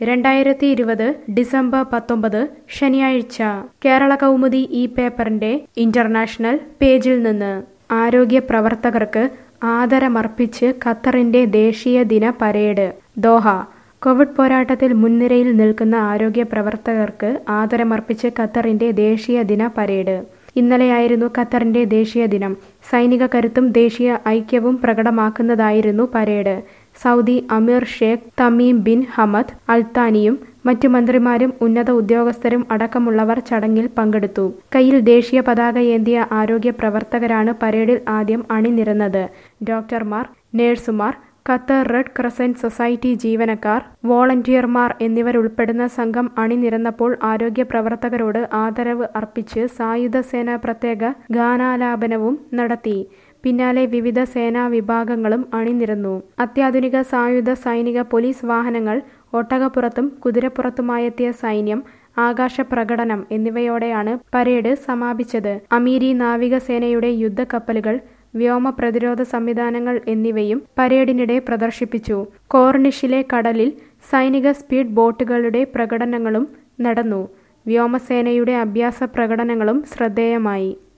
രണ്ടായിരത്തി ഇരുപത് ഡിസംബർ പത്തൊമ്പത് ശനിയാഴ്ച കേരള കൗമുദി ഈ പേപ്പറിന്റെ ഇന്റർനാഷണൽ പേജിൽ നിന്ന് ആരോഗ്യ പ്രവർത്തകർക്ക് ആദരമർപ്പിച്ച് ഖത്തറിന്റെ ദേശീയ ദിന പരേഡ് ദോഹ കോവിഡ് പോരാട്ടത്തിൽ മുൻനിരയിൽ നിൽക്കുന്ന ആരോഗ്യ പ്രവർത്തകർക്ക് ആദരമർപ്പിച്ച് ഖത്തറിന്റെ ദേശീയ ദിന പരേഡ് ഇന്നലെയായിരുന്നു ഖത്തറിന്റെ ദേശീയ ദിനം സൈനിക കരുത്തും ദേശീയ ഐക്യവും പ്രകടമാക്കുന്നതായിരുന്നു parade Saudi Amir Sheikh Tamim bin Hamad അൽത്താനിയും മറ്റു മന്ത്രിമാരും ഉന്നത ഉദ്യോഗസ്ഥരും അടക്കമുള്ളവർ ചടങ്ങിൽ പങ്കെടുത്തു കയ്യിൽ ദേശീയ പതാക ഏന്തിയ ആരോഗ്യ പ്രവർത്തകരാണ് പരേഡിൽ ആദ്യം അണിനിരന്നത് ഡോക്ടർമാർ നഴ്സുമാർ ഖത്തർ റെഡ് ക്രസന്റ് സൊസൈറ്റി ജീവനക്കാർ വോളണ്ടിയർമാർ എന്നിവരുൾപ്പെടുന്ന സംഘം അണിനിരന്നപ്പോൾ ആരോഗ്യ പ്രവർത്തകരോട് ആദരവ് അർപ്പിച്ച് സായുധ സേന പ്രത്യേക ഗാനാലാപനവും നടത്തി പിന്നാലെ വിവിധ സേനാ വിഭാഗങ്ങളും അണിനിരന്നു അത്യാധുനിക സായുധ സൈനിക പോലീസ് വാഹനങ്ങൾ ഒട്ടകപ്പുറത്തും കുതിരപ്പുറത്തുമായെത്തിയ സൈന്യം ആകാശ പ്രകടനം എന്നിവയോടെയാണ് പരേഡ് സമാപിച്ചത് അമീരി നാവികസേനയുടെ യുദ്ധക്കപ്പലുകൾ വ്യോമ പ്രതിരോധ സംവിധാനങ്ങൾ എന്നിവയും പരേഡിനിടെ പ്രദർശിപ്പിച്ചു കോർണിഷിലെ കടലിൽ സൈനിക സ്പീഡ് ബോട്ടുകളുടെ പ്രകടനങ്ങളും നടന്നു വ്യോമസേനയുടെ അഭ്യാസ പ്രകടനങ്ങളും ശ്രദ്ധേയമായി